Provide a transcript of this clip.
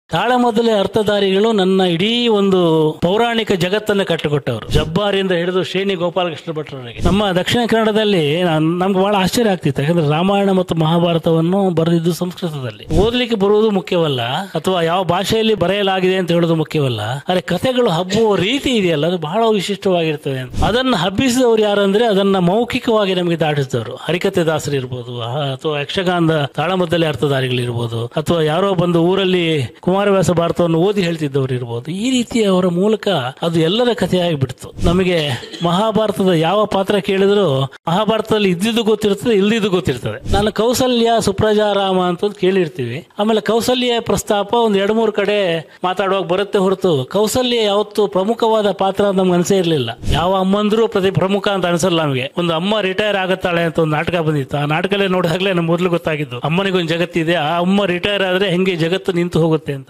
ತಾಳಮದ್ದಲೆ ಅರ್ಥಧಾರಿಗಳು ನನ್ನ ಇಡೀ ಒಂದು ಪೌರಾಣಿಕ ಜಗತ್ತನ್ನ ಕಟ್ಟಿಕೊಟ್ಟವರು ಜಬ್ಬಾರಿಯಿಂದ ಹಿಡಿದು ಶ್ರೇಣಿ ಗೋಪಾಲಕೃಷ್ಣ ಭಟ್ರವರೆಗೆ ನಮ್ಮ ದಕ್ಷಿಣ ಕನ್ನಡದಲ್ಲಿ ನಾನ್- ನಮ್ಗೆ ಬಹಳ ಆಶ್ಚರ್ಯ ಆಗ್ತಿತ್ತು ಯಾಕಂದ್ರೆ ರಾಮಾಯಣ ಮತ್ತು ಮಹಾಭಾರತವನ್ನು ಬರೆದಿದ್ದು ಸಂಸ್ಕೃತದಲ್ಲಿ ಓದಲಿಕ್ಕೆ ಬರುವುದು ಮುಖ್ಯವಲ್ಲ ಅಥವಾ ಯಾವ ಭಾಷೆಯಲ್ಲಿ ಬರೆಯಲಾಗಿದೆ ಅಂತ ಹೇಳೋದು ಮುಖ್ಯವಲ್ಲ ಆದರೆ ಕಥೆಗಳು ಹಬ್ಬುವ ರೀತಿ ಇದೆಯಲ್ಲ ಅದು ಬಹಳ ವಿಶಿಷ್ಟವಾಗಿರ್ತದೆ ಅಂತ ಅದನ್ನು ಹಬ್ಬಿಸಿದವರು ಯಾರಂದ್ರೆ ಅದನ್ನ ಮೌಖಿಕವಾಗಿ ನಮಗೆ ದಾಟಿಸಿದವರು ಹರಿಕತೆ ದಾಸರು ಇರ್ಬೋದು ಆ, ಅಥವಾ ಯಕ್ಷಗಾನದ ತಾಳಮದ್ದಲೆ ಅರ್ಥಧಾರಿಗಳಿರ್ಬೋದು ಅಥವಾ ಯಾರೋ ಬಂದು ಊರಲ್ಲಿ ಕುಮಾರವ್ಯಾಸ ಭಾರತವನ್ನು ಓದಿ ಹೇಳ್ತಿದ್ದವರು ಇರ್ಬೋದು ಈ ರೀತಿ ಅವರ ಮೂಲಕ ಅದು ಎಲ್ಲರ ಕಥೆಯಾಗಿ ಬಿಡ್ತು ನಮಗೆ ಮಹಾಭಾರತದ ಯಾವ ಪಾತ್ರ ಕೇಳಿದ್ರು ಮಹಾಭಾರತದಲ್ಲಿ ಇದ್ದಿದ್ದು ಗೊತ್ತಿರ್ತದೆ ಇಲ್ದಿದ್ದು ಗೊತ್ತಿರ್ತದೆ ನಾನು ಕೌಸಲ್ಯ ಸುಪ್ರಜಾರಾಮ ಅಂತ ಕೇಳಿರ್ತೀವಿ ಆಮೇಲೆ ಕೌಸಲ್ಯ ಪ್ರಸ್ತಾಪ ಒಂದ್ ಎರಡು ಮೂರು ಕಡೆ ಮಾತಾಡುವಾಗ ಬರುತ್ತೆ ಹೊರತು ಕೌಸಲ್ಯ ಯಾವತ್ತು ಪ್ರಮುಖವಾದ ಪಾತ್ರ ಅಂತ ನಮ್ಗೆ ಅನಿಸೇ ಇರಲಿಲ್ಲ ಯಾವ ಅಮ್ಮಂದ್ರು ಪ್ರತಿ ಪ್ರಮುಖ ಅಂತ ಅನ್ಸಲ್ಲ ನಮಗೆ ಒಂದು ಅಮ್ಮ ರಿಟೈರ್ ಆಗತ್ತಾಳೆ ಅಂತ ಒಂದು ನಾಟಕ ಬಂದಿತ್ತು ಆ ನಾಟಕಲ್ಲೇ ನೋಡಿದಾಗಲೇ ನಮ್ಗೆ ಮೊದಲು ಗೊತ್ತಾಗಿದ್ದು ಅಮ್ಮನಿಗೊಂದು ಜಗತ್ತಿದೆ ಆ ಅಮ್ಮ ರಿಟೈರ್ ಆದ್ರೆ ಹೆಂಗೆ ಜಗತ್ತು ನಿಂತು ಹೋಗುತ್ತೆ ಅಂತ